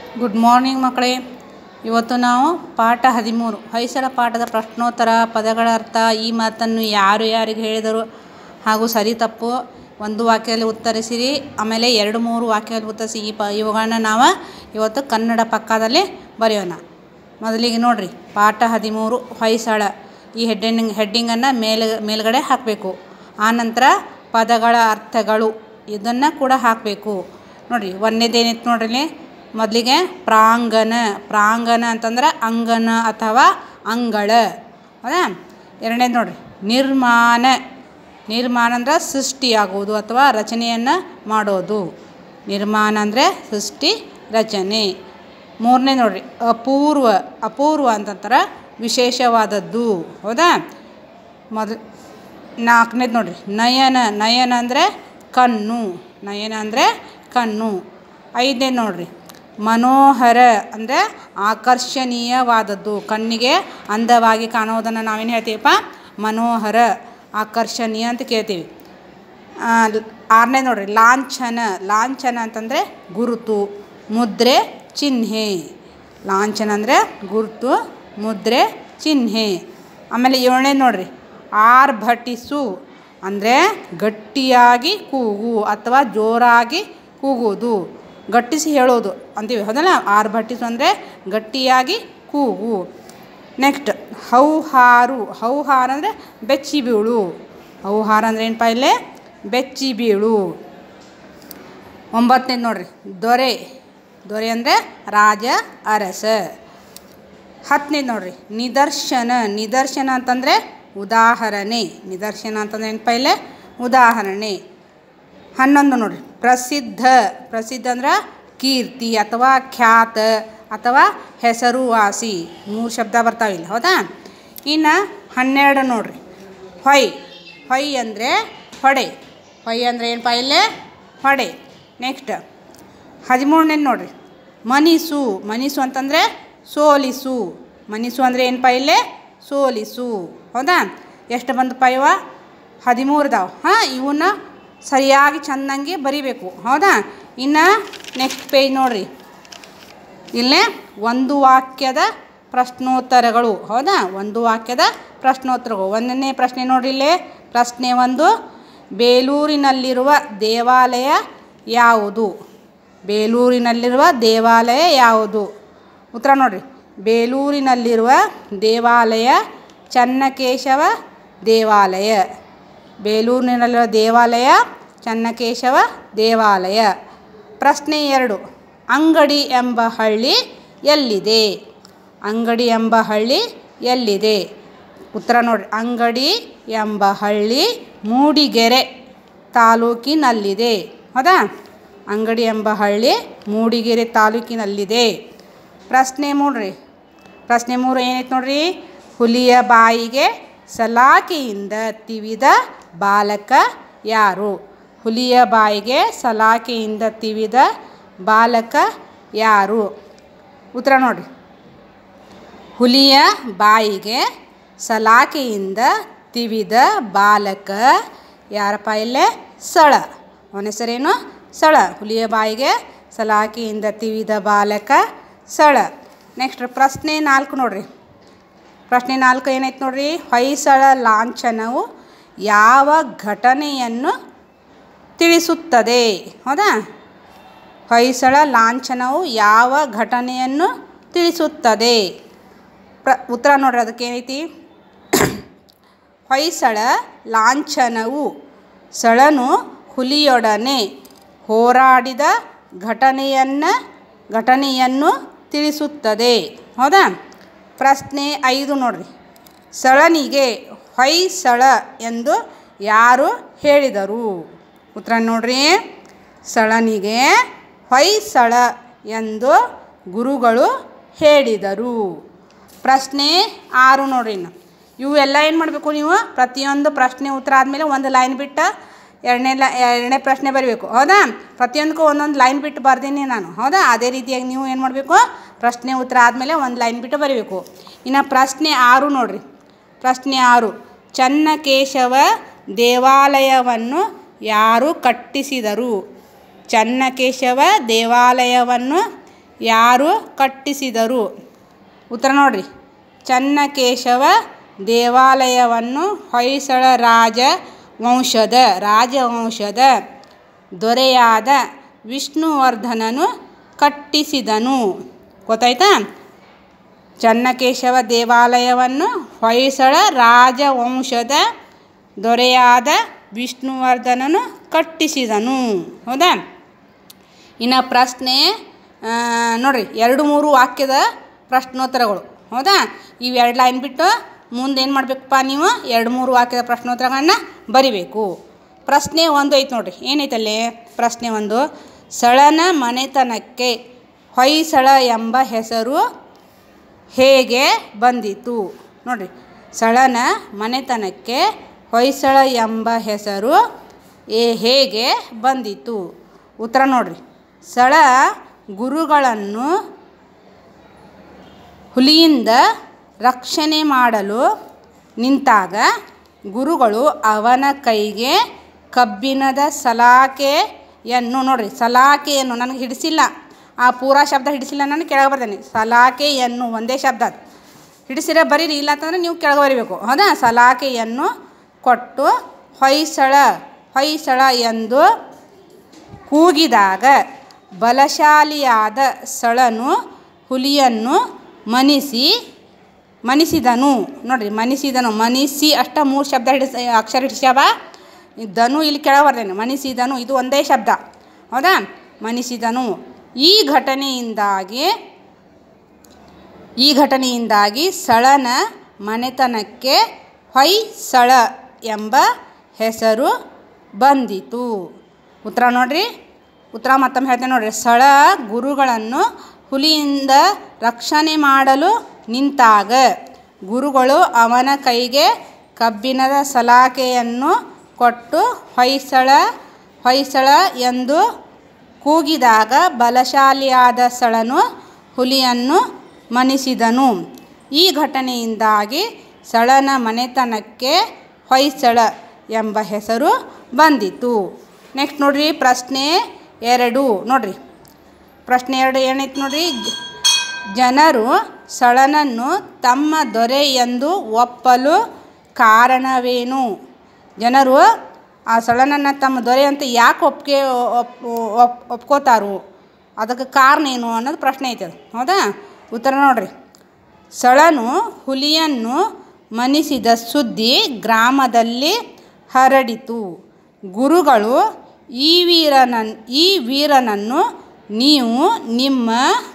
Good morning ಮಕ್ಕಳೇ ಇವತ್ತು ನಾವು ಪಾಠ ಹದಿಮೂರು ಹೊಯ್ಸಳ ಪಾಠದ ಪ್ರಶ್ನೋತ್ತರ ಪದಗಳ ಅರ್ಥ ಈ ಮಾತನ್ನು ಯಾರು ಯಾರಿಗೆ ಹೇಳಿದರು ಹಾಗೂ ಸರಿ ತಪ್ಪು ಒಂದು ವಾಕ್ಯದಲ್ಲಿ ಉತ್ತರಿಸಿರಿ ಆಮೇಲೆ ಎರಡು ಮೂರು ವಾಕ್ಯದಲ್ಲಿ ಉತ್ತರಿಸಿ ಈ ಪ ಇವುಗಳನ್ನ ನಾವು ಇವತ್ತು ಕನ್ನಡ ಪಕ್ಕದಲ್ಲಿ ಬರೆಯೋಣ ಮೊದಲಿಗೆ ನೋಡಿರಿ ಪಾಠ ಹದಿಮೂರು ಹೊಯ್ಸಳ ಈ ಹೆಡ್ಡಿಂಗ್ ಹೆಡ್ಡಿಂಗನ್ನು ಮೇಲೆ ಮೇಲ್ಗಡೆ ಹಾಕಬೇಕು ಆನಂತರ ಪದಗಳ ಅರ್ಥಗಳು ಇದನ್ನು ಕೂಡ ಹಾಕಬೇಕು ನೋಡಿರಿ ಒಂದನೇದೇನಿತ್ತು ನೋಡ್ರಿ ಮೊದಲಿಗೆ ಪ್ರಾಂಗಣ ಪ್ರಾಂಗಣ ಅಂತಂದ್ರೆ ಅಂಗನ ಅಥವಾ ಅಂಗಳ ಹೌದಾ ಎರಡನೇದು ನೋಡಿರಿ ನಿರ್ಮಾಣ ನಿರ್ಮಾಣ ಅಂದ್ರೆ ಸೃಷ್ಟಿಯಾಗುವುದು ಅಥವಾ ರಚನೆಯನ್ನು ಮಾಡೋದು ನಿರ್ಮಾಣ ಅಂದರೆ ಸೃಷ್ಟಿ ರಚನೆ ಮೂರನೇ ನೋಡಿರಿ ಅಪೂರ್ವ ಅಪೂರ್ವ ಅಂತಂತಾರೆ ವಿಶೇಷವಾದದ್ದು ಹೌದಾ ಮೊದಲು ನಾಲ್ಕನೇದು ನೋಡಿರಿ ನಯನ ನಯನ ಅಂದರೆ ಕಣ್ಣು ನಯನ ಅಂದರೆ ಕಣ್ಣು ಐದನೇದು ನೋಡಿರಿ ಮನೋಹರ ಅಂದರೆ ಆಕರ್ಷಣೀಯವಾದದ್ದು ಕಣ್ಣಿಗೆ ಅಂದವಾಗಿ ಕಾಣೋದನ್ನು ನಾವೇನು ಹೇಳ್ತೀವಪ್ಪ ಮನೋಹರ ಆಕರ್ಷಣೀಯ ಅಂತ ಕೇಳ್ತೀವಿ ಆರನೇ ನೋಡಿರಿ ಲಾಂಛನ ಲಾಂಛನ ಅಂತಂದರೆ ಗುರುತು ಮುದ್ರೆ ಚಿಹ್ನೆ ಲಾಂಛನ ಅಂದರೆ ಗುರುತು ಮುದ್ರೆ ಚಿಹ್ನೆ ಆಮೇಲೆ ಏಳನೇ ನೋಡಿರಿ ಆರ್ಭಟಿಸು ಅಂದರೆ ಗಟ್ಟಿಯಾಗಿ ಕೂಗು ಅಥವಾ ಜೋರಾಗಿ ಕೂಗುವುದು ಗಟ್ಟಿಸಿ ಹೇಳೋದು ಅಂತೀವಿ ಹೌದಲ್ಲ ಆರ್ಭಟಿಸು ಅಂದರೆ ಗಟ್ಟಿಯಾಗಿ ಕೂಗು ನೆಕ್ಸ್ಟ್ ಹೌಹಾರು ಹೌಹಾರ ಅಂದರೆ ಬೆಚ್ಚಿ ಬೀಳು ಹೌಹಾರ ಅಂದರೆ ಏನಪ್ಪ ಇಲ್ಲೇ ಬೆಚ್ಚಿ ಬೀಳು ಒಂಬತ್ತನೇದು ನೋಡ್ರಿ ದೊರೆ ದೊರೆ ಅಂದರೆ ರಾಜ ಅರಸ ಹತ್ತನೇದು ನೋಡ್ರಿ ನಿದರ್ಶನ ನಿದರ್ಶನ ಅಂತಂದರೆ ಉದಾಹರಣೆ ನಿದರ್ಶನ ಅಂತಂದ್ರೆ ಏನಪ್ಪ ಇಲ್ಲೇ ಉದಾಹರಣೆ ಹನ್ನೊಂದು ನೋಡ್ರಿ ಪ್ರಸಿದ್ಧ ಪ್ರಸಿದ್ಧ ಅಂದ್ರೆ ಕೀರ್ತಿ ಅಥವಾ ಖ್ಯಾತ ಅಥವಾ ಹೆಸರುವಾಸಿ ಮೂರು ಶಬ್ದ ಬರ್ತಾವಿಲ್ಲ ಹೌದಾ ಇನ್ನು ಹನ್ನೆರಡು ನೋಡ್ರಿ ಹೊಯ್ ಹೊಯ್ ಅಂದರೆ ಹೊಡೆ ಹೊಯ್ ಅಂದರೆ ಏನಪ್ಪ ಇಲ್ಲೇ ಹೊಡೆ ನೆಕ್ಸ್ಟ್ ಹದಿಮೂರನೇದು ನೋಡ್ರಿ ಮನಿಸು ಮನಿಸು ಅಂತಂದರೆ ಸೋಲಿಸು ಮನಿಸು ಅಂದರೆ ಏನಪ್ಪ ಇಲ್ಲೇ ಸೋಲಿಸು ಹೌದಾ ಎಷ್ಟು ಬಂದಪ್ಪ ಇವ ಹದಿಮೂರದಾವ ಹಾಂ ಇವನ್ನ ಸರಿಯಾಗಿ ಚೆಂದಂಗೆ ಬರಿಬೇಕು ಹೌದಾ ಇನ್ನು ನೆಕ್ಸ್ಟ್ ಪೇಜ್ ನೋಡಿರಿ ಇಲ್ಲೇ ಒಂದು ವಾಕ್ಯದ ಪ್ರಶ್ನೋತ್ತರಗಳು ಹೌದಾ ಒಂದು ವಾಕ್ಯದ ಪ್ರಶ್ನೋತ್ತರಗಳು ಒಂದನೇ ಪ್ರಶ್ನೆ ನೋಡ್ರಿ ಇಲ್ಲೇ ಪ್ರಶ್ನೆ ಒಂದು ಬೇಲೂರಿನಲ್ಲಿರುವ ದೇವಾಲಯ ಯಾವುದು ಬೇಲೂರಿನಲ್ಲಿರುವ ದೇವಾಲಯ ಯಾವುದು ಉತ್ತರ ನೋಡಿರಿ ಬೇಲೂರಿನಲ್ಲಿರುವ ದೇವಾಲಯ ಚನ್ನಕೇಶವ ದೇವಾಲಯ ಬೇಲೂರಿನಲ್ಲಿರುವ ದೇವಾಲಯ ಚನ್ನಕೇಶವ ದೇವಾಲಯ ಪ್ರಶ್ನೆ ಎರಡು ಅಂಗಡಿ ಎಂಬ ಹಳ್ಳಿ ಎಲ್ಲಿದೆ ಅಂಗಡಿ ಎಂಬ ಹಳ್ಳಿ ಎಲ್ಲಿದೆ ಉತ್ತರ ನೋಡಿರಿ ಅಂಗಡಿ ಎಂಬ ಹಳ್ಳಿ ಮೂಡಿಗೆರೆ ತಾಲೂಕಿನಲ್ಲಿದೆ ಹೌದಾ ಅಂಗಡಿ ಎಂಬ ಹಳ್ಳಿ ಮೂಡಿಗೆರೆ ತಾಲೂಕಿನಲ್ಲಿದೆ ಪ್ರಶ್ನೆ ಮೂಡ್ರಿ ಪ್ರಶ್ನೆ ಮೂರು ಏನೈತೆ ನೋಡ್ರಿ ಹುಲಿಯ ಬಾಯಿಗೆ ಸಲಾಕೆಯಿಂದ ತಿವಿದ ಬಾಲಕ ಯಾರು ಹುಲಿಯ ಬಾಯಿಗೆ ಸಲಾಕೆಯಿಂದ ತಿವಿದ ಬಾಲಕ ಯಾರು ಉತ್ತರ ನೋಡಿರಿ ಹುಲಿಯ ಬಾಯಿಗೆ ಸಲಾಕೆಯಿಂದ ತಿವಿದ ಬಾಲಕ ಯಾರಪ್ಪ ಇಲ್ಲೇ ಸಳ ಅವನ ಹೆಸರೇನು ಸಳ ಹುಲಿಯ ಬಾಯಿಗೆ ಸಲಾಕೆಯಿಂದ ತಿವಿದ ಬಾಲಕ ಸಳ ನೆಕ್ಸ್ಟ್ ಪ್ರಶ್ನೆ ನಾಲ್ಕು ನೋಡ್ರಿ ಪ್ರಶ್ನೆ ನಾಲ್ಕು ಏನೈತೆ ನೋಡ್ರಿ ಹೊಯ್ಸಳ ಲಾಂಛನವು ಯಾವ ಘಟನೆಯನ್ನು ತಿಳಿಸುತ್ತದೆ ಹೌದಾ ಹೊಯ್ಸಳ ಲಾಂಛನವು ಯಾವ ಘಟನೆಯನ್ನು ತಿಳಿಸುತ್ತದೆ ಪ್ರ ಉತ್ತರ ನೋಡ್ರಿ ಅದಕ್ಕೆ ಏನೈತಿ ಹೊಯ್ಸಳ ಲಾಂಛನವು ಸಳನು ಹುಲಿಯೊಡನೆ ಹೋರಾಡಿದ ಘಟನೆಯನ್ನು ಘಟನೆಯನ್ನು ತಿಳಿಸುತ್ತದೆ ಹೌದಾ ಪ್ರಶ್ನೆ ಐದು ನೋಡ್ರಿ ಸಳನಿಗೆ ಹೊಯ್ಸಳ ಎಂದು ಯಾರು ಹೇಳಿದರು ಉತ್ತರ ನೋಡ್ರಿ ಸಳನಿಗೆ ಹೊಯ್ಸಳ ಎಂದು ಗುರುಗಳು ಹೇಳಿದರು ಪ್ರಶ್ನೆ ಆರು ನೋಡ್ರಿ ಇನ್ನು ಇವು ಎಲ್ಲ ಏನು ಮಾಡಬೇಕು ನೀವು ಪ್ರತಿಯೊಂದು ಪ್ರಶ್ನೆ ಉತ್ತರ ಆದಮೇಲೆ ಒಂದು ಲೈನ್ ಬಿಟ್ಟು ಎರಡನೇ ಲ ಎರಡನೇ ಪ್ರಶ್ನೆ ಬರಬೇಕು ಹೌದಾ ಪ್ರತಿಯೊಂದಕ್ಕೂ ಒಂದೊಂದು ಲೈನ್ ಬಿಟ್ಟು ಬರ್ದೀನಿ ನಾನು ಹೌದಾ ಅದೇ ರೀತಿಯಾಗಿ ನೀವು ಏನು ಮಾಡಬೇಕು ಪ್ರಶ್ನೆ ಉತ್ತರ ಆದಮೇಲೆ ಒಂದು ಲೈನ್ ಬಿಟ್ಟು ಬರೀಬೇಕು ಇನ್ನು ಪ್ರಶ್ನೆ ಆರು ನೋಡ್ರಿ ಪ್ರಶ್ನೆ ಆರು ಚನ್ನಕೇಶವ ದೇವಾಲಯವನ್ನು ಯಾರು ಕಟ್ಟಿಸಿದರು ಚನ್ನಕೇಶವ ದೇವಾಲಯವನ್ನು ಯಾರು ಕಟ್ಟಿಸಿದರು ಉತ್ತರ ನೋಡ್ರಿ ಚನ್ನಕೇಶವ ದೇವಾಲಯವನ್ನು ಹೊಯ್ಸಳ ರಾಜ ವಂಶದ ರಾಜವಂಶದ ದೊರೆಯಾದ ವಿಷ್ಣುವರ್ಧನನು ಕಟ್ಟಿಸಿದನು ಗೊತ್ತಾಯ್ತಾ ಚನ್ನಕೇಶವ ದೇವಾಲಯವನ್ನು ಹೊಯ್ಸಳ ರಾಜವಂಶದ ದೊರೆಯಾದ ವಿಷ್ಣುವರ್ಧನನು ಕಟ್ಟಿಸಿದನು ಹೌದಾ ಇನ್ನು ಪ್ರಶ್ನೆ ಆ, ನೋಡ್ರಿ ಎರಡು ಮೂರು ವಾಕ್ಯದ ಪ್ರಶ್ನೋತ್ತರಗಳು ಹೌದಾ ಇವು ಎರಡು ಲೈನ್ ಬಿಟ್ಟು ಮುಂದೆ ಏನು ಮಾಡಬೇಕಪ್ಪ ನೀವು ಎರಡು ಮೂರು ವಾಕ್ಯದ ಪ್ರಶ್ನೋತ್ತರಗಳನ್ನ ಬರಿಬೇಕು ಪ್ರಶ್ನೆ ಒಂದು ಐತೆ ನೋಡ್ರಿ ಏನೈತಲ್ಲಿ ಪ್ರಶ್ನೆ ಒಂದು ಸಳನ ಮನೆತನಕ್ಕೆ ಹೊಯ್ಸಳ ಎಂಬ ಹೆಸರು ಹೇಗೆ ಬಂದಿತು ನೋಡ್ರಿ ಸಳನ ಮನೆತನಕ್ಕೆ ಹೊಯ್ಸಳ ಎಂಬ ಹೆಸರು ಏ ಹೇಗೆ ಬಂದಿತು ಉತ್ತರ ನೋಡ್ರಿ ಸಳ ಗುರುಗಳನ್ನು ಹುಲಿಯಿಂದ ರಕ್ಷಣೆ ಮಾಡಲು ನಿಂತಾಗ ಗುರುಗಳು ಅವನ ಕೈಗೆ ಕಬ್ಬಿಣದ ಸಲಾಕೆಯನ್ನು ನೋಡ್ರಿ ಸಲಾಕೆಯನ್ನು ನನಗೆ ಹಿಡಿಸಿಲ್ಲ ಆ ಪೂರಾ ಶಬ್ದ ಹಿಡಿಸಿಲ್ಲ ನಾನು ಕೆಳಗೆ ಬರ್ದೇನೆ ಸಲಾಕೆಯನ್ನು ಒಂದೇ ಶಬ್ದ ಅದು ಹಿಡಿಸಿರ ಬರೀರಿ ಇಲ್ಲ ಅಂತಂದ್ರೆ ನೀವು ಕೆಳಗೆ ಬರಿಬೇಕು ಹೌದಾ ಸಲಾಕೆಯನ್ನು ಕೊಟ್ಟು ಹೊಯ್ಸಳ ಹೊಯ್ಸಳ ಎಂದು ಕೂಗಿದಾಗ ಬಲಶಾಲಿಯಾದ ಸಳನು ಹುಲಿಯನ್ನು ಮನಿಸಿ ಮನಿಸಿದನು ನೋಡ್ರಿ ಮನಿಸಿದನು ಮನಿಸಿ ಅಷ್ಟ ಮೂರು ಶಬ್ದ ಹಿಡಿಸ ಅಕ್ಷರ ಹಿಡಿಸ್ಯಾವ ದನು ಇಲ್ಲಿ ಕೆಳಗೆ ಬರ್ತೇನೆ ಮನಿಸಿದನು ಇದು ಒಂದೇ ಶಬ್ದ ಹೌದಾ ಮನಿಸಿದನು ಈ ಘಟನೆಯಿಂದಾಗಿ ಈ ಘಟನೆಯಿಂದಾಗಿ ಸಳನ ಮನೆತನಕ್ಕೆ ಹೊಯ್ಸಳ ಎಂಬ ಹೆಸರು ಬಂದಿತು ಉತ್ತರ ನೋಡ್ರಿ ಉತ್ತರ ಮತ್ತೊಮ್ಮೆ ಹೇಳ್ತೇನೆ ನೋಡ್ರಿ ಸಳ ಗುರುಗಳನ್ನು ಹುಲಿಯಿಂದ ರಕ್ಷಣೆ ಮಾಡಲು ನಿಂತಾಗ ಗುರುಗಳು ಅವನ ಕೈಗೆ ಕಬ್ಬಿಣದ ಸಲಾಕೆಯನ್ನು ಕೊಟ್ಟು ಹೊಯ್ಸಳ ಹೊಯ್ಸಳ ಎಂದು ಕೂಗಿದಾಗ ಬಲಶಾಲಿಯಾದ ಸಳನು ಹುಲಿಯನ್ನು ಮನಿಸಿದನು ಈ ಘಟನೆಯಿಂದಾಗಿ ಸಳನ ಮನೆತನಕ್ಕೆ ಹೊಯ್ಸಳ ಎಂಬ ಹೆಸರು ಬಂದಿತು ನೆಕ್ಸ್ಟ್ ನೋಡ್ರಿ ಪ್ರಶ್ನೆ ಎರಡು ನೋಡ್ರಿ ಪ್ರಶ್ನೆ ಎರಡು ಏನೈತೆ ನೋಡ್ರಿ ಜ- ಜನರು ಸಳನನ್ನು ತಮ್ಮ ದೊರೆ ಎಂದು ಒಪ್ಪಲು ಕಾರಣವೇನು ಜನರು ಆ ಸಳನನ್ನು ತಮ್ಮ ದೊರೆ ಅಂತ ಯಾಕೆ ಒಪ್ಕೆ ಒಪ್ ಒಪ್ ಒಪ್ಕೋತಾರು ಅದಕ್ಕೆ ಕಾರಣ ಏನು ಅನ್ನೋದು ಪ್ರಶ್ನೆ ಐತೆ ಅದು ಹೌದಾ ಉತ್ತರ ನೋಡ್ರಿ ಸಳನು ಹುಲಿಯನ್ನು ಮನಿಸಿದ ಸುದ್ದಿ ಗ್ರಾಮದಲ್ಲಿ ಹರಡಿತು ಗುರುಗಳು ಈ ವೀರನನ್ ಈ ವೀರನನ್ನು ನೀವು ನಿಮ್ಮ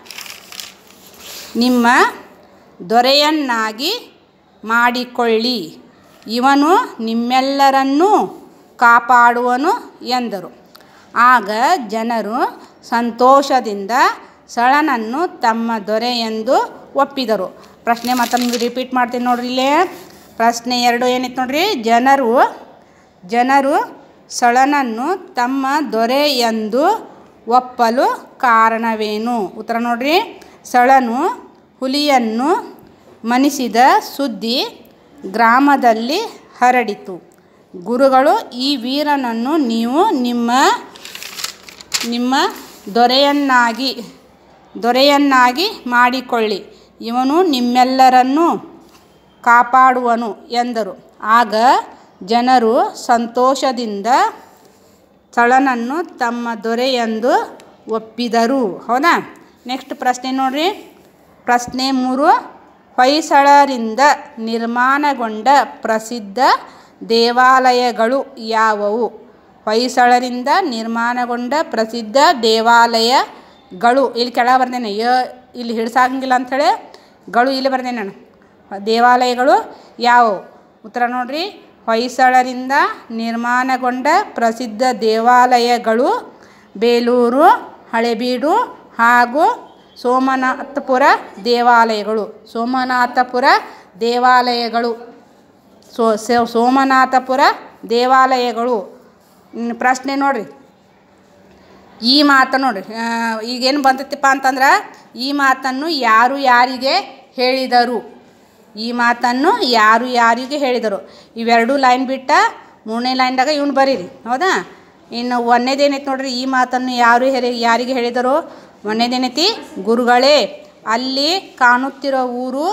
ನಿಮ್ಮ ದೊರೆಯನ್ನಾಗಿ ಮಾಡಿಕೊಳ್ಳಿ ಇವನು ನಿಮ್ಮೆಲ್ಲರನ್ನೂ ಕಾಪಾಡುವನು ಎಂದರು ಆಗ ಜನರು ಸಂತೋಷದಿಂದ ಸಳನನ್ನು ತಮ್ಮ ದೊರೆ ಎಂದು ಒಪ್ಪಿದರು ಪ್ರಶ್ನೆ ಮತ್ತೊಮ್ಮೆ ರಿಪೀಟ್ ಮಾಡ್ತೀನಿ ನೋಡ್ರಿ ಇಲ್ಲೇ ಪ್ರಶ್ನೆ ಎರಡು ಏನಿತ್ತು ನೋಡ್ರಿ ಜನರು ಜನರು ಸಳನನ್ನು ತಮ್ಮ ದೊರೆ ಎಂದು ಒಪ್ಪಲು ಕಾರಣವೇನು ಉತ್ತರ ನೋಡ್ರಿ ಸಳನು ಹುಲಿಯನ್ನು ಮನಿಸಿದ ಸುದ್ದಿ ಗ್ರಾಮದಲ್ಲಿ ಹರಡಿತು ಗುರುಗಳು ಈ ವೀರನನ್ನು ನೀವು ನಿಮ್ಮ ನಿಮ್ಮ ದೊರೆಯನ್ನಾಗಿ ದೊರೆಯನ್ನಾಗಿ ಮಾಡಿಕೊಳ್ಳಿ ಇವನು ನಿಮ್ಮೆಲ್ಲರನ್ನೂ ಕಾಪಾಡುವನು ಎಂದರು ಆಗ ಜನರು ಸಂತೋಷದಿಂದ ಸಳನನ್ನು ತಮ್ಮ ದೊರೆ ಎಂದು ಒಪ್ಪಿದರು ಹೌದಾ ನೆಕ್ಸ್ಟ್ ಪ್ರಶ್ನೆ ನೋಡ್ರಿ ಪ್ರಶ್ನೆ ಮೂರು ಹೊಯ್ಸಳರಿಂದ ನಿರ್ಮಾಣಗೊಂಡ ಪ್ರಸಿದ್ಧ ದೇವಾಲಯಗಳು ಯಾವುವು ಹೊಯ್ಸಳರಿಂದ ನಿರ್ಮಾಣಗೊಂಡ ಪ್ರಸಿದ್ಧ ದೇವಾಲಯಗಳು ಇಲ್ಲಿ ಕೆಳಗೆ ಬರ್ದೇನೆ ಯ ಇಲ್ಲಿ ಹಿಡ್ಸಾಕಂಗಿಲ್ಲ ಅಂಥೇಳಿ ಗಳು ಇಲ್ಲಿ ಬರ್ದೇನೆ ನಾನು ದೇವಾಲಯಗಳು ಯಾವುವು ಉತ್ತರ ನೋಡ್ರಿ ಹೊಯ್ಸಳರಿಂದ ನಿರ್ಮಾಣಗೊಂಡ ಪ್ರಸಿದ್ಧ ದೇವಾಲಯಗಳು ಬೇಲೂರು ಹಳೆಬೀಡು ಹಾಗೂ ಸೋಮನಾಥಪುರ ದೇವಾಲಯಗಳು ಸೋಮನಾಥಪುರ ದೇವಾಲಯಗಳು ಸೋ ಸೋ- ಸೋಮನಾಥಪುರ ದೇವಾಲಯಗಳು ಇನ್ನು ಪ್ರಶ್ನೆ ನೋಡ್ರಿ ಈ ಮಾತು ನೋಡ್ರಿ ಆ, ಈಗೇನು ಬಂತೈತಿಪ್ಪ ಅಂತಂದ್ರೆ ಈ ಮಾತನ್ನು ಯಾರು ಯಾರಿಗೆ ಹೇಳಿದರು ಈ ಮಾತನ್ನು ಯಾರು ಯಾರಿಗೆ ಹೇಳಿದರು ಇವೆರಡು ಲೈನ್ ಬಿಟ್ಟ ಮೂರನೇ ಲೈನ್ದಾಗ ಇವನು ಬರೀರಿ ಹೌದಾ ಇನ್ನು ಒಂದೇದೇನೈತೆ ನೋಡ್ರಿ ಈ ಮಾತನ್ನು ಯಾರು ಹೇಳಿ ಯಾರಿಗೆ ಹೇಳಿದರು ಒಂದನೇದೇನೈತಿ ಗುರುಗಳೇ ಅಲ್ಲಿ ಕಾಣುತ್ತಿರೋ ಊರು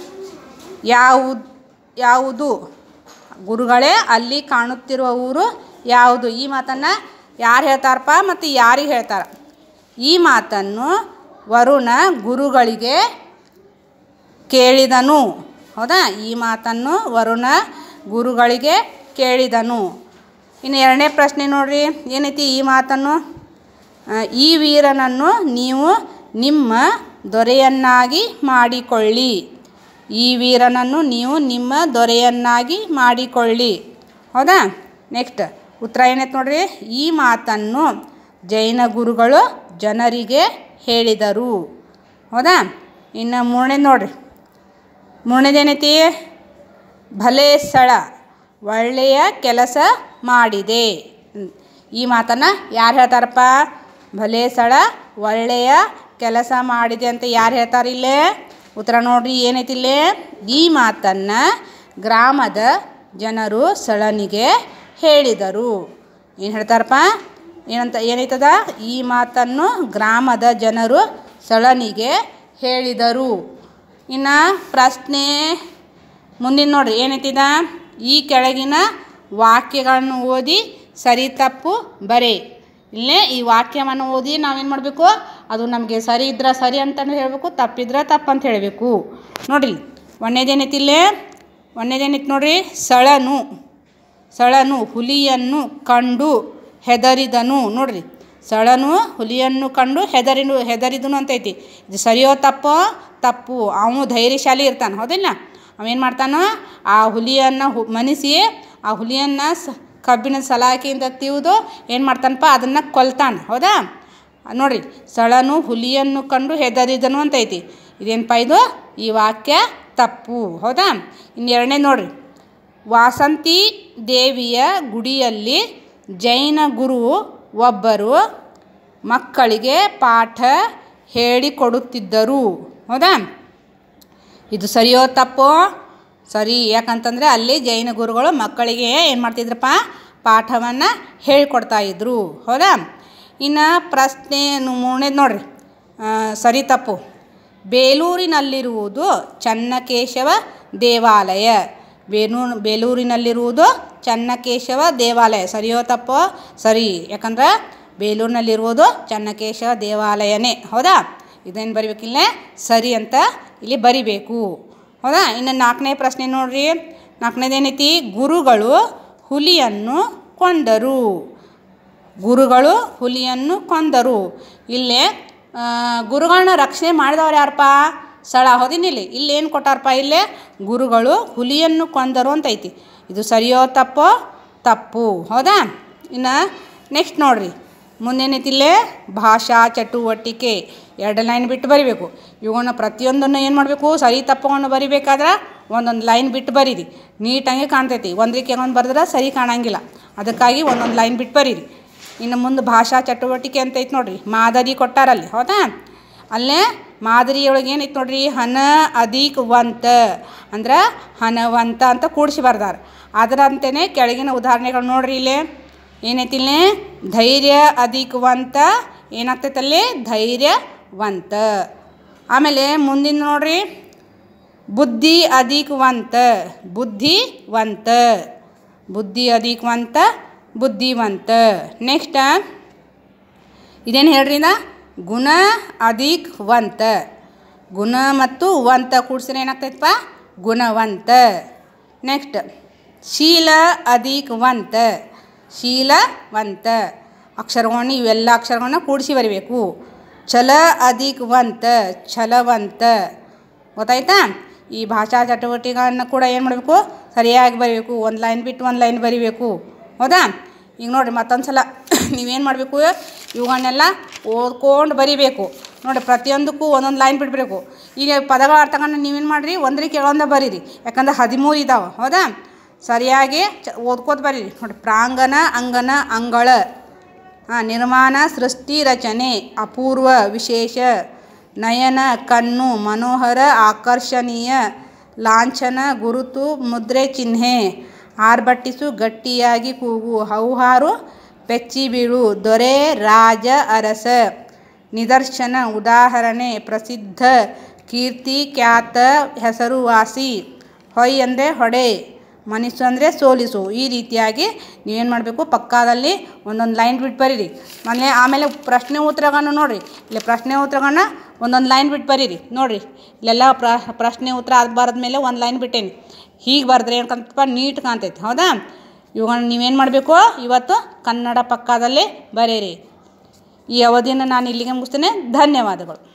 ಯಾವುದು ಯಾವುದು ಗುರುಗಳೇ ಅಲ್ಲಿ ಕಾಣುತ್ತಿರುವ ಊರು ಯಾವುದು ಈ ಮಾತನ್ನು ಯಾರು ಹೇಳ್ತಾರಪ್ಪ ಮತ್ತು ಯಾರಿಗೆ ಹೇಳ್ತಾರೆ ಈ ಮಾತನ್ನು ವರುಣ ಗುರುಗಳಿಗೆ ಕೇಳಿದನು ಹೌದಾ ಈ ಮಾತನ್ನು ವರುಣ ಗುರುಗಳಿಗೆ ಕೇಳಿದನು ಇನ್ನು ಎರಡನೇ ಪ್ರಶ್ನೆ ನೋಡ್ರಿ ಏನೈತಿ ಈ ಮಾತನ್ನು ಆ, ಈ ವೀರನನ್ನು ನೀವು ನಿಮ್ಮ ದೊರೆಯನ್ನಾಗಿ ಮಾಡಿಕೊಳ್ಳಿ ಈ ವೀರನನ್ನು ನೀವು ನಿಮ್ಮ ದೊರೆಯನ್ನಾಗಿ ಮಾಡಿಕೊಳ್ಳಿ ಹೌದಾ ನೆಕ್ಸ್ಟ್ ಉತ್ತರ ಏನೈತೆ ನೋಡ್ರಿ ಈ ಮಾತನ್ನು ಜೈನ ಗುರುಗಳು ಜನರಿಗೆ ಹೇಳಿದರು ಹೌದಾ ಇನ್ನು ಮೂರನೇದು ನೋಡ್ರಿ ಮೂರನೇದೇನೈತಿ ಭಲೆ ಸ್ಥಳ ಒಳ್ಳೆಯ ಕೆಲಸ ಮಾಡಿದೆ ಹ್ಮ್. ಈ ಮಾತನ್ನು ಯಾರು ಹೇಳ್ತಾರಪ್ಪ ಭಲೆ ಸ್ಥಳ ಒಳ್ಳೆಯ ಕೆಲಸ ಮಾಡಿದೆ ಅಂತ ಯಾರು ಹೇಳ್ತಾರೆ ಇಲ್ಲೇ ಉತ್ತರ ನೋಡ್ರಿ ಏನೈತಿ ಇಲ್ಲೇ ಈ ಮಾತನ್ನು ಗ್ರಾಮದ ಜನರು ಸಳನಿಗೆ ಹೇಳಿದರು ಏನು ಹೇಳ್ತಾರಪ್ಪ ಏನಂತ ಏನೈತದ ಈ ಮಾತನ್ನು ಗ್ರಾಮದ ಜನರು ಸಳನಿಗೆ ಹೇಳಿದರು ಇನ್ನು ಪ್ರಶ್ನೆ ಮುಂದಿನ ನೋಡ್ರಿ ಏನೈತಿದ ಈ ಕೆಳಗಿನ ವಾಕ್ಯಗಳನ್ನು ಓದಿ ಸರಿ ತಪ್ಪು ಬರೆ ಇಲ್ಲೇ ಈ ವಾಕ್ಯವನ್ನು ಓದಿ ನಾವೇನು ಮಾಡಬೇಕು ಅದು ನಮಗೆ ಸರಿ ಇದ್ರೆ ಸರಿ ಅಂತಲೂ ಹೇಳಬೇಕು ತಪ್ಪಿದ್ರೆ ತಪ್ಪು ಅಂತ ಹೇಳಬೇಕು ನೋಡ್ರಿ ಒಂದೇದೇನೈತಿ ಇಲ್ಲೇ ಒಂದೇದೇನೈತಿ ನೋಡ್ರಿ ಸಳನು ಸಳನು ಹುಲಿಯನ್ನು ಕಂಡು ಹೆದರಿದನು ನೋಡ್ರಿ ಸಳನು ಹುಲಿಯನ್ನು ಕಂಡು ಹೆದರಿನು ಹೆದರಿದನು ಅಂತೈತಿ ಇದು ಸರಿಯೋ ತಪ್ಪೋ ತಪ್ಪು ಅವನು ಧೈರ್ಯಶಾಲಿ ಇರ್ತಾನೆ ಹೌದಿಲ್ಲ ಅವೇನು ಮಾಡ್ತಾನೋ ಆ ಹುಲಿಯನ್ನು ಹು ಮನಿಸಿ ಆ ಹುಲಿಯನ್ನು ಸ ಕಬ್ಬಿಣ ಸಲಾಕೆಯಿಂದ ತಿವಿದು ಏನು ಮಾಡ್ತಾನಪ್ಪ ಅದನ್ನು ಕೊಲ್ತಾನೆ ಹೌದಾ ನೋಡ್ರಿ ಸಳನು ಹುಲಿಯನ್ನು ಕಂಡು ಹೆದರಿದನು ಅಂತೈತಿ ಇದೇನಪ್ಪ ಇದು ಈ ವಾಕ್ಯ ತಪ್ಪು ಹೌದಾ ಇನ್ನು ಎರಡನೇ ನೋಡ್ರಿ ವಾಸಂತಿ ದೇವಿಯ ಗುಡಿಯಲ್ಲಿ ಜೈನ ಗುರು ಒಬ್ಬರು ಮಕ್ಕಳಿಗೆ ಪಾಠ ಹೇಳಿಕೊಡುತ್ತಿದ್ದರು ಹೌದಾ ಇದು ಸರಿಯೋ ತಪ್ಪೋ ಸರಿ ಯಾಕಂತಂದರೆ ಅಲ್ಲಿ ಜೈನ ಗುರುಗಳು ಮಕ್ಕಳಿಗೆ ಏನು ಮಾಡ್ತಿದ್ರಪ್ಪ ಪಾಠವನ್ನು ಹೇಳ್ಕೊಡ್ತಾ ಇದ್ರು ಹೌದಾ ಇನ್ನು ಪ್ರಶ್ನೆ ಮೂರನೇದು ನೋಡ್ರಿ ಆ, ಸರಿ ತಪ್ಪು ಬೇಲೂರಿನಲ್ಲಿರುವುದು ಚನ್ನಕೇಶವ ದೇವಾಲಯ ಬೇಲೂ ಬೇಲೂರಿನಲ್ಲಿರುವುದು ಚನ್ನಕೇಶವ ದೇವಾಲಯ ಸರಿಯೋ ತಪ್ಪೋ ಸರಿ ಯಾಕಂದ್ರೆ ಬೇಲೂರಿನಲ್ಲಿರುವುದು ಚನ್ನಕೇಶವ ದೇವಾಲಯನೇ ಹೌದಾ ಇದೇನು ಬರಿಬೇಕಿಲ್ಲ ಸರಿ ಅಂತ ಇಲ್ಲಿ ಬರಿಬೇಕು ಹೌದಾ ಇನ್ನು ನಾಲ್ಕನೇ ಪ್ರಶ್ನೆ ನೋಡ್ರಿ ನಾಲ್ಕನೇದೇನೈತಿ ಗುರುಗಳು ಹುಲಿಯನ್ನು ಕೊಂದರು ಗುರುಗಳು ಹುಲಿಯನ್ನು ಕೊಂದರು ಇಲ್ಲೇ ಆ, ಗುರುಗಳನ್ನ ರಕ್ಷಣೆ ಮಾಡಿದವ್ರು ಯಾರಪ್ಪ ಸ್ಥಳ ಹೌದಿನಿಲ್ಲಿ ಇಲ್ಲಿ ಏನು ಕೊಟ್ಟಾರಪ್ಪ ಇಲ್ಲೇ ಗುರುಗಳು ಹುಲಿಯನ್ನು ಕೊಂದರು ಅಂತ ಐತಿ ಇದು ಸರಿಯೋ ತಪ್ಪೋ ತಪ್ಪು ಹೌದಾ ಇನ್ನು ನೆಕ್ಸ್ಟ್ ನೋಡ್ರಿ ಮುಂದೇನೈತಿ ಇಲ್ಲೇ ಭಾಷಾ ಚಟುವಟಿಕೆ ಎರಡು ಲೈನ್ ಬಿಟ್ಟು ಬರಿಬೇಕು ಇವುಗಳನ್ನ ಪ್ರತಿಯೊಂದನ್ನು ಏನು ಮಾಡಬೇಕು ಸರಿ ತಪ್ಪುಗಳನ್ನು ಬರಿಬೇಕಾದ್ರೆ ಒಂದೊಂದು ಲೈನ್ ಬಿಟ್ಟು ಬರೀರಿ ನೀಟಾಗಿ ಕಾಣ್ತೈತಿ ಒಂದಕ್ಕೆ ಒಂದು ಬರೆದ್ರೆ ಸರಿ ಕಾಣಂಗಿಲ್ಲ ಅದಕ್ಕಾಗಿ ಒಂದೊಂದು ಲೈನ್ ಬಿಟ್ಟು ಬರೀರಿ ಇನ್ನು ಮುಂದೆ ಭಾಷಾ ಚಟುವಟಿಕೆ ಅಂತ ಐತೆ ನೋಡ್ರಿ ಮಾದರಿ ಕೊಟ್ಟಾರಲ್ಲಿ ಹೌದಾ ಅಲ್ಲೇ ಮಾದರಿಯೊಳಗೆ ಏನೈತೆ ನೋಡ್ರಿ ಹನ ಅಧಿಕ್ ವಂತ ಅಂದ್ರೆ ಹನವಂತ ಅಂತ ಕೂಡಿಸಿ ಬರ್ದಾರ ಅದರಂತೆಯೇ ಕೆಳಗಿನ ಉದಾಹರಣೆಗಳು ನೋಡ್ರಿ ಇಲ್ಲೇ ಏನೈತಿ ಇಲ್ಲೇ ಧೈರ್ಯ ಅಧಿಕವಂತ ಏನಾಗ್ತೈತಲ್ಲಿ ಧೈರ್ಯವಂತ ಆಮೇಲೆ ಮುಂದಿನ ನೋಡ್ರಿ ಬುದ್ಧಿ ಅಧಿಕವಂತ ಬುದ್ಧಿವಂತ ಬುದ್ಧಿ ಅಧಿಕವಂತ ಬುದ್ಧಿವಂತ ನೆಕ್ಸ್ಟ್ ಇದೇನು ಹೇಳ್ರಿ ಇದ ಗುಣ ಅಧಿಕ್ ವಂತ ಗುಣ ಮತ್ತು ವಂತ ಕೂಡ್ಸಿದ್ರೆ ಏನಾಗ್ತೈತಪ್ಪ ಗುಣವಂತ ನೆಕ್ಸ್ಟ್ ಶೀಲ ಅಧಿಕ್ ವಂತ ಶೀಲವಂತ ಅಕ್ಷರಗಳನ್ನ ಇವೆಲ್ಲ ಅಕ್ಷರಗಳನ್ನ ಕೂಡಿಸಿ ಬರಿಬೇಕು ಛಲ ಅಧಿಕ್ ವಂತ ಛಲವಂತ ಗೊತ್ತಾಯ್ತಾ ಈ ಭಾಷಾ ಚಟುವಟಿಕೆಗಳನ್ನ ಕೂಡ ಏನು ಮಾಡಬೇಕು ಸರಿಯಾಗಿ ಬರೀಬೇಕು ಒಂದು ಲೈನ್ ಬಿಟ್ಟು ಒಂದು ಲೈನ್ ಬರಿಬೇಕು ಹೌದಾ ಈಗ ನೋಡಿರಿ ಮತ್ತೊಂದು ಸಲ ನೀವೇನು ಮಾಡಬೇಕು ಇವುಗಳನ್ನೆಲ್ಲ ಓದ್ಕೊಂಡು ಬರಿಬೇಕು ನೋಡಿ ಪ್ರತಿಯೊಂದಕ್ಕೂ ಒಂದೊಂದು ಲೈನ್ ಬಿಟ್ಬಿಡ್ಬೇಕು ಈಗ ಪದಗಳ ಅರ್ಥಗಳನ್ನ ನೀವೇನು ಮಾಡಿರಿ ಒಂದ್ರಿಗೆ ಕೆಲವೊಂದ ಬರೀರಿ ಯಾಕಂದ್ರೆ ಹದಿಮೂರು ಇದಾವೆ ಹೌದಾ ಸರಿಯಾಗಿ ಚ ಓದ್ಕೋತ ಬರೀರಿ ನೋಡಿ ಪ್ರಾಂಗಣ ಅಂಗನ ಅಂಗಳ ಹಾಂ ನಿರ್ಮಾಣ ಸೃಷ್ಟಿ ರಚನೆ ಅಪೂರ್ವ ವಿಶೇಷ ನಯನ ಕಣ್ಣು ಮನೋಹರ ಆಕರ್ಷಣೀಯ ಲಾಂಛನ ಗುರುತು ಮುದ್ರೆ ಚಿಹ್ನೆ ಆರ್ಭಟಿಸು ಗಟ್ಟಿಯಾಗಿ ಕೂಗು ಹೌಹಾರು ಪೆಚ್ಚಿ ಬೀಳು ದೊರೆ ರಾಜ ಅರಸ ನಿದರ್ಶನ ಉದಾಹರಣೆ ಪ್ರಸಿದ್ಧ ಕೀರ್ತಿ ಖ್ಯಾತ ಹೆಸರುವಾಸಿ ಹೊಯ್ ಅಂದರೆ ಹೊಡೆ ಮನಸ್ಸು ಅಂದರೆ ಸೋಲಿಸು ಈ ರೀತಿಯಾಗಿ ನೀವೇನು ಮಾಡಬೇಕು ಪಕ್ಕದಲ್ಲಿ ಒಂದೊಂದು ಲೈನ್ ಬಿಟ್ಟು ಬರೀರಿ ಆಮೇಲೆ ಆಮೇಲೆ ಪ್ರಶ್ನೆ ಉತ್ತರಗಳನ್ನು ನೋಡಿರಿ ಇಲ್ಲಿ ಪ್ರಶ್ನೆ ಉತ್ತರಗಳನ್ನ ಒಂದೊಂದು ಲೈನ್ ಬಿಟ್ಟು ಬರೀರಿ ನೋಡಿರಿ ಇಲ್ಲೆಲ್ಲ ಪ್ರಶ್ನೆ ಉತ್ತರ ಅದು ಬರೆದ ಮೇಲೆ ಒಂದು ಲೈನ್ ಬಿಟ್ಟೇನಿ ಹೀಗೆ ಬರೆದ್ರೆ ಏನು ಕಾಣ್ತಪ್ಪ ನೀಟ್ ಕಾಣ್ತೈತಿ ಹೌದಾ ಇವುಗಳನ್ನ ನೀವೇನು ಮಾಡಬೇಕು ಇವತ್ತು ಕನ್ನಡ ಪಕ್ಕದಲ್ಲಿ ಬರೀರಿ ಈ ಅವಧಿಯನ್ನು ನಾನು ಇಲ್ಲಿಗೆ ಮುಗಿಸ್ತೇನೆ ಧನ್ಯವಾದಗಳು